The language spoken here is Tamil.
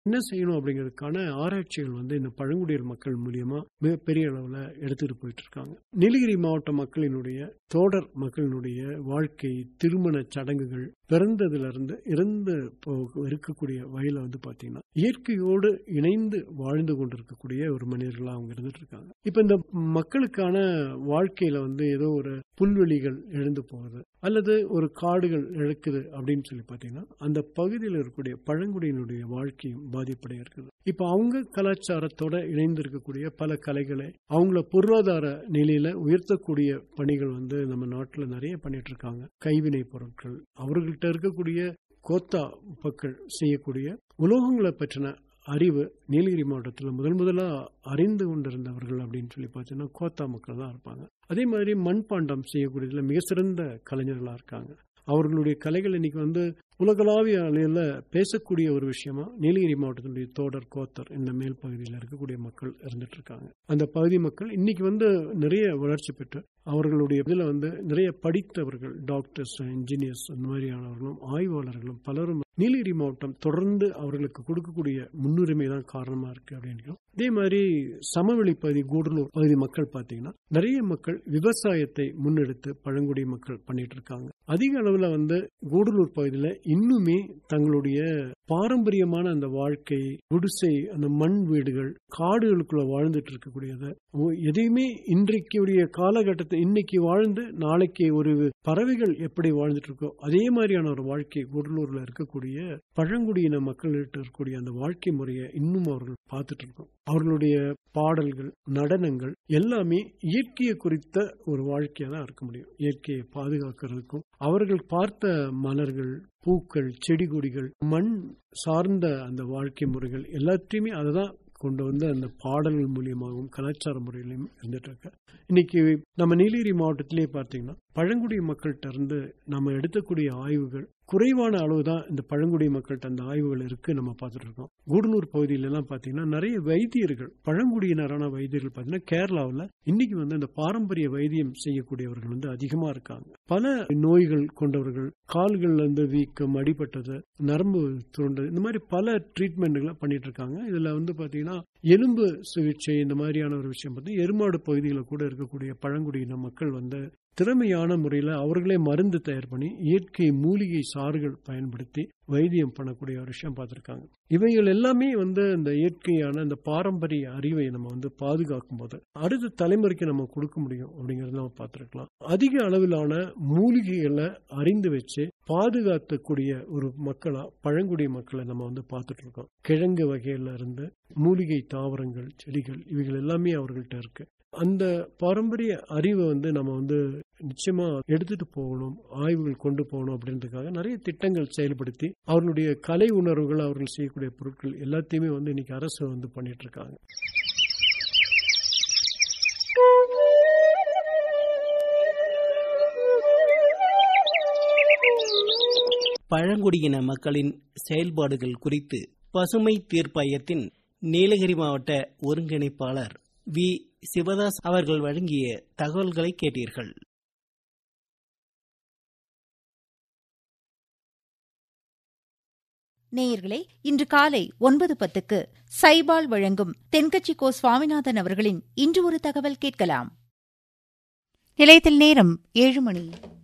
என்ன செய்யணும் அப்படிங்கிறதுக்கான ஆராய்ச்சிகள் வந்து இந்த பழங்குடியினர் மக்கள் மூலியமா மிகப்பெரிய அளவுல எடுத்துட்டு போயிட்டு இருக்காங்க நீலகிரி மாவட்ட மக்களினுடைய தோடர் மக்களினுடைய வாழ்க்கை திருமண சடங்குகள் பிறந்ததுல இருந்து இறந்து போ- இருக்கக்கூடிய வயல வந்து பாத்தீங்கன்னா இயற்கையோடு இணைந்து வாழ்ந்து கொண்டிருக்கக்கூடிய ஒரு மனிதர்களா அவங்க இருந்துட்டு இருக்காங்க இப்ப இந்த மக்களுக்கான வாழ்க்கையில வந்து ஏதோ ஒரு புல்வெளிகள் எழுந்து போகுது அல்லது ஒரு காடுகள் இழக்குது அப்படின்னு சொல்லி பாத்தீங்கன்னா அந்த பகுதியில் இருக்கக்கூடிய பழங்குடியினுடைய வாழ்க்கையும் பாதிப்படைய இருக்குது இப்ப அவங்க கலாச்சாரத்தோட இணைந்து இருக்கக்கூடிய பல கலைகளை அவங்கள பொருளாதார நிலையில உயர்த்தக்கூடிய பணிகள் வந்து நம்ம நாட்டுல நிறைய பண்ணிட்டு இருக்காங்க கைவினை பொருட்கள் அவர்கள்ட்ட இருக்கக்கூடிய கோத்தா மக்கள் செய்யக்கூடிய உலோகங்களை பற்றின அறிவு நீலகிரி மாவட்டத்தில் முதல் முதலா அறிந்து கொண்டிருந்தவர்கள் அப்படின்னு சொல்லி பார்த்தீங்கன்னா கோத்தா மக்கள் தான் இருப்பாங்க அதே மாதிரி மண்பாண்டம் செய்யக்கூடியதுல மிக சிறந்த கலைஞர்களா இருக்காங்க அவர்களுடைய கலைகள் இன்னைக்கு வந்து உலகளாவிய அளவில் பேசக்கூடிய ஒரு விஷயமா நீலகிரி மாவட்டத்தினுடைய தோடர் கோத்தர் இந்த மேல் பகுதியில் இருக்கக்கூடிய மக்கள் இருந்துட்டு இருக்காங்க அந்த பகுதி மக்கள் இன்னைக்கு வந்து நிறைய வளர்ச்சி பெற்று அவர்களுடைய இதுல வந்து நிறைய படித்தவர்கள் டாக்டர்ஸ் இன்ஜினியர்ஸ் அந்த மாதிரியானவர்களும் ஆய்வாளர்களும் பலரும் நீலகிரி மாவட்டம் தொடர்ந்து அவர்களுக்கு கொடுக்கக்கூடிய முன்னுரிமை தான் காரணமா இருக்கு அப்படின்னு அதே மாதிரி சமவெளி பகுதி கூடலூர் பகுதி மக்கள் பார்த்தீங்கன்னா நிறைய மக்கள் விவசாயத்தை முன்னெடுத்து பழங்குடி மக்கள் பண்ணிட்டு இருக்காங்க அதிக அளவுல வந்து கூடலூர் பகுதியில இன்னுமே தங்களுடைய பாரம்பரியமான அந்த வாழ்க்கை குடிசை அந்த மண் வீடுகள் காடுகளுக்குள்ள வாழ்ந்துட்டு இருக்கக்கூடியத ஓ- எதையுமே இன்றைக்குடைய காலகட்டத்தை இன்னைக்கு வாழ்ந்து நாளைக்கு ஒரு பறவைகள் எப்படி வாழ்ந்துட்டு இருக்கோ அதே மாதிரியான ஒரு வாழ்க்கை கூடலூர்ல இருக்கக்கூடிய பழங்குடியின மக்கள்கிட்ட இருக்கக்கூடிய அந்த வாழ்க்கை முறையை இன்னும் அவர்கள் பார்த்துட்டு இருக்கோம் அவர்களுடைய பாடல்கள் நடனங்கள் எல்லாமே இயற்கையை குறித்த ஒரு வாழ்க்கையா தான் இருக்க முடியும் இயற்கையை பாதுகாக்கிறதுக்கும் அவர்கள் பார்த்த மலர்கள் பூக்கள் செடி கொடிகள் மண் சார்ந்த அந்த வாழ்க்கை முறைகள் எல்லாத்தையுமே அதை தான் கொண்டு வந்து அந்த பாடல்கள் மூலியமாகவும் கலாச்சார முறையிலும் இருந்துட்டு இருக்கு இன்னைக்கு நம்ம நீலகிரி மாவட்டத்திலே பார்த்தீங்கன்னா பழங்குடி மக்கள்கிட்ட இருந்து நம்ம எடுக்கக்கூடிய ஆய்வுகள் குறைவான அளவு தான் இந்த பழங்குடி மக்கள்கிட்ட அந்த ஆய்வுகள் இருக்கு நம்ம பார்த்துட்டு இருக்கோம் கூடலூர் பகுதியில எல்லாம் பார்த்தீங்கன்னா நிறைய வைத்தியர்கள் பழங்குடியினரான வைத்தியர்கள் பார்த்தீங்கன்னா கேரளாவில் இன்னைக்கு வந்து இந்த பாரம்பரிய வைத்தியம் செய்யக்கூடியவர்கள் வந்து அதிகமா இருக்காங்க பல நோய்கள் கொண்டவர்கள் கால்கள்ல இருந்து வீக்கம் அடிபட்டது நரம்பு சுருண்டது இந்த மாதிரி பல ட்ரீட்மெண்ட்களை பண்ணிட்டு இருக்காங்க இதுல வந்து பாத்தீங்கன்னா எலும்பு சிகிச்சை இந்த மாதிரியான ஒரு விஷயம் பார்த்து எருமாடு பகுதியில் கூட இருக்கக்கூடிய பழங்குடியின மக்கள் வந்து திறமையான முறையில் அவர்களே மருந்து தயார் பண்ணி இயற்கை மூலிகை சாறுகள் பயன்படுத்தி வைத்தியம் பண்ணக்கூடிய ஒரு விஷயம் பார்த்துருக்காங்க இவைகள் எல்லாமே வந்து இந்த இயற்கையான இந்த பாரம்பரிய அறிவை நம்ம வந்து பாதுகாக்கும் போது அடுத்த தலைமுறைக்கு நம்ம கொடுக்க முடியும் அப்படிங்கறத நம்ம பார்த்துருக்கலாம் அதிக அளவிலான மூலிகைகளை அறிந்து வச்சு பாதுகாக்கக்கூடிய ஒரு மக்களா பழங்குடி மக்களை நம்ம வந்து பார்த்துட்டு இருக்கோம் கிழங்கு வகையில இருந்து மூலிகை தாவரங்கள் செடிகள் இவைகள் எல்லாமே அவர்கள்ட்ட இருக்கு அந்த பாரம்பரிய அறிவை வந்து நம்ம வந்து நிச்சயமா எடுத்துட்டு போகணும் ஆய்வுகள் கொண்டு போகணும் அப்படின்றதுக்காக நிறைய திட்டங்கள் செயல்படுத்தி அவர்களுடைய கலை உணர்வுகள் அவர்கள் செய்யக்கூடிய பொருட்கள் எல்லாத்தையுமே வந்து இன்னைக்கு அரசு வந்து பண்ணிட்டு இருக்காங்க பழங்குடியின மக்களின் செயல்பாடுகள் குறித்து பசுமை தீர்ப்பாயத்தின் நீலகிரி மாவட்ட ஒருங்கிணைப்பாளர் வி சிவதாஸ் அவர்கள் வழங்கிய தகவல்களை கேட்டீர்கள் நேயர்களே இன்று காலை ஒன்பது பத்துக்கு சைபால் வழங்கும் தென்கட்சி கோ சுவாமிநாதன் அவர்களின் இன்று ஒரு தகவல் கேட்கலாம் நிலையத்தில் நேரம் ஏழு மணி